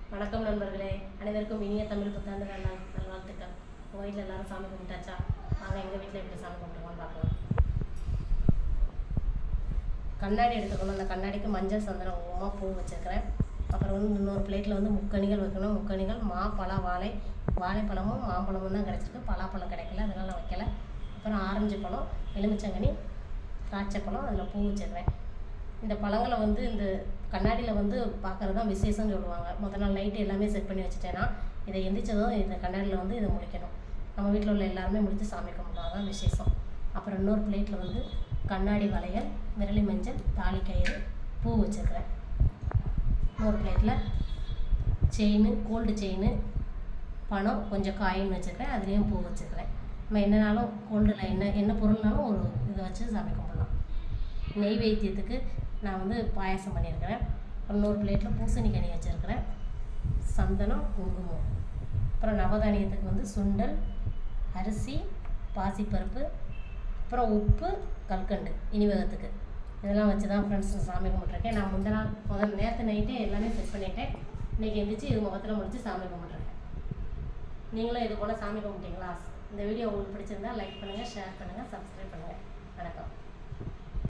வணக்கம் நண்பர்களே அனைவருக்கும் இனிய தமிழ் புத்தாண்டு நல் நல்வாழ்த்துக்கள் உங்கள் வீட்டில் எல்லாரும் சாமி கும்பிட்டாச்சா வாங்க எங்கள் வீட்டில் எப்படி சாமி கும்பிட்டுருக்கோம்னு பார்க்கலாம் கண்ணாடி எடுத்துக்கணும் அந்த கண்ணாடிக்கு மஞ்சள் சந்தனம் குங்குமம் பூ வச்சுருக்கிறேன் அப்புறம் வந்து இன்னொரு பிளேட்டில் வந்து முக்கணிகள் வைக்கணும் முக்கணிகள் மா பழ வாழை வாழைப்பழமும் மாம்பழமும் தான் கிடச்சிருக்கு பலாப்பழம் கிடைக்கல அதனால நான் வைக்கல அப்புறம் ஆரஞ்சு பழம் எலுமிச்சங்கனி திராட்சை பழம் அதில் பூ வச்சுருக்கிறேன் இந்த பழங்களை வந்து இந்த கண்ணாடியில் வந்து பார்க்குறது தான் விசேஷம்னு சொல்லுவாங்க முதல் நாள் நைட்டு எல்லாமே செட் பண்ணி வச்சுட்டேன்னா இதை எந்திரிச்சதும் இந்த கண்ணாடியில் வந்து இதை முடிக்கணும் நம்ம வீட்டில் உள்ள எல்லாருமே முடித்து சாமி கும்பிடுவோம் அதான் விசேஷம் அப்புறம் இன்னொரு பிளேட்டில் வந்து கண்ணாடி வளையல் விரலி மஞ்சள் தாலி கயிறு பூ வச்சுருக்கிறேன் இன்னொரு பிளேட்டில் செயின் கோல்டு செயின் பணம் கொஞ்சம் காயின் வச்சுருக்கேன் அதுலேயும் பூ வச்சுருக்கிறேன் நம்ம என்னனாலும் கோல்டில் என்ன என்ன பொருள்னாலும் ஒரு இதை வச்சு சாமி கும்பிடலாம் நெய்வேத்தியத்துக்கு நான் வந்து பாயாசம் பண்ணியிருக்கிறேன் இன்னொரு பிளேட்டில் பூசணிக்கனி வச்சுருக்கிறேன் சந்தனம் குங்குமம் அப்புறம் நவதானியத்துக்கு வந்து சுண்டல் அரிசி பாசிப்பருப்பு அப்புறம் உப்பு கல்கண்டு இனிவகத்துக்கு இதெல்லாம் வச்சு தான் ஃப்ரெண்ட்ஸ் சாமி கும்பிட்ருக்கேன் நான் முந்தின நாள் முதல் நேரத்து நைட்டே எல்லாமே செட் பண்ணிட்டேன் இன்றைக்கி எந்திரிச்சு இது முகத்தில் முடிச்சு சாமி கும்பிட்ருக்கேன் நீங்களும் இது போல் சாமி கும்பிட்டீங்களா இந்த வீடியோ உங்களுக்கு பிடிச்சிருந்தா லைக் பண்ணுங்கள் ஷேர் பண்ணுங்கள் சப்ஸ்கிரைப் பண்ணுங்கள் வணக்கம்